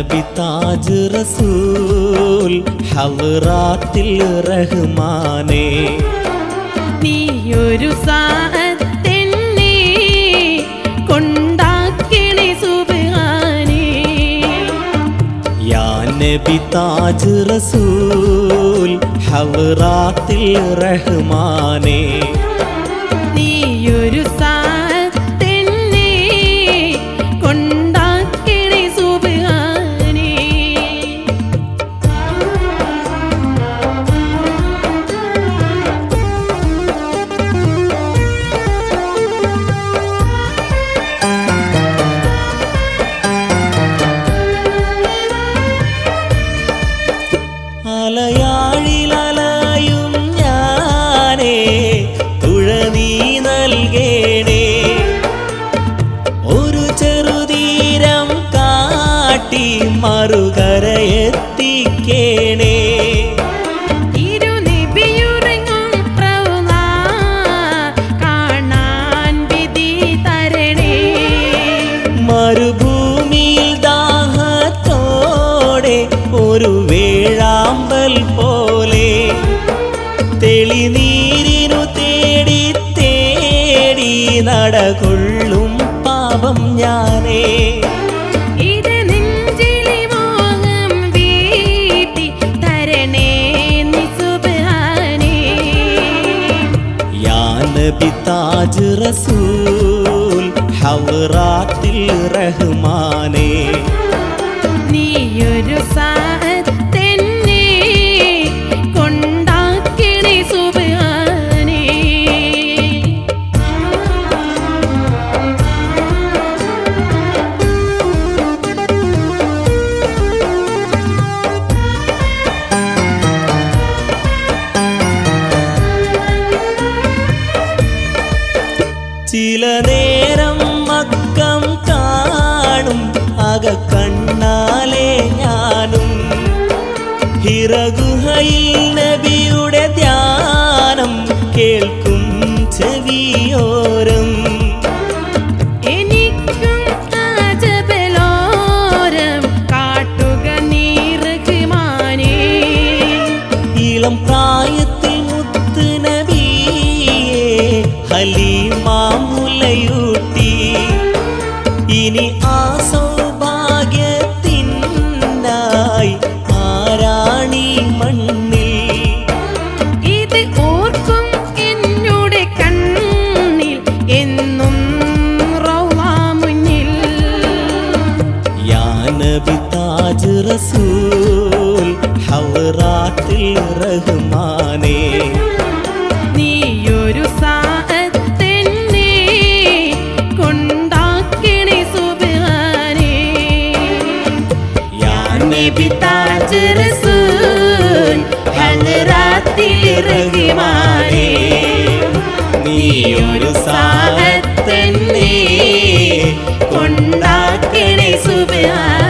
നബി താജ് റസൂൽ ഹവറാത്തിൽ റഹ്മാനേ നീയൊരു സാഹത്തെന്നെ കൊണ്ടാക്കിണി സുബാനേ യാ നബി താജ് റസൂൽ ഹവറാത്തിൽ റഹ്മാനേ നീയൊരു സാഹത്തെന്നെ കൊണ്ടാക്കിണി സുബാനേ അലയാഴിലലയും ഞാനേ തുഴ നീ നൽകേണേ ഒരു ചെറുതീരം കാട്ടി മറുകരയെത്തിക്കേണേ തിരുനിബിയുറങ്ങും റൗള കാണാൻ വിധി തരണേ മരുഭൂമിയിൽ ദാഹത്തോടെ ഒരു വേഴാമ്പൽ പോലെ തെളിനീരിനു തേടി തേടി നടകൊള്ളും പാപം ഞാനേ ഇത് നെഞ്ചിലെ മോഹം വീട്ടി തരണേ നീ സുബ്ഹാനേ യാ നബി താജ് റസൂൽ ഹവറാത്തിൽ റഹ്മാനേ നീയൊരു സാഹത്തെന്നെ കൊണ്ടാക്കിണി സുബ്ഹാനേ ചില നേരം മക്കം കാണും അക കണ്ണാലെ ഞാനും ഹിറഗുഹയിൽ നബിയുടെ ധ്യാനം കേൾക്കും ചെവിയോരം എനിക്കും ആജബലോരം കാട്ടുക നീറഹ്മാനേ ഇളം പ്രായത്തിൽ മുത്ത് നബിയെ ഹലീമാമുലയൂട്ടി ഇനി ആ സൗഭാഗ്യത്തിനായി ആരാണി മണ്ണിൽ ഇത് ഓർക്കും എന്നുടെ കണ്ണിൽ എന്നും റൗള മുന്നിൽ യാ നബി താജ് റസൂൽ ഹവറാത്തിൽ റഹ്മാനേ നീയൊരു സാഹത്തെന്നെ കൊണ്ടാക്കിണി സുബ്ഹാനേ യാ നബി താജ് റസൂൽ ഹവറാത്തിൽ റഹ്മാനേ നീയൊരു സാഹത്തന്നെ കൊണ്ടാക്കിണി സുബ്ഹാനേ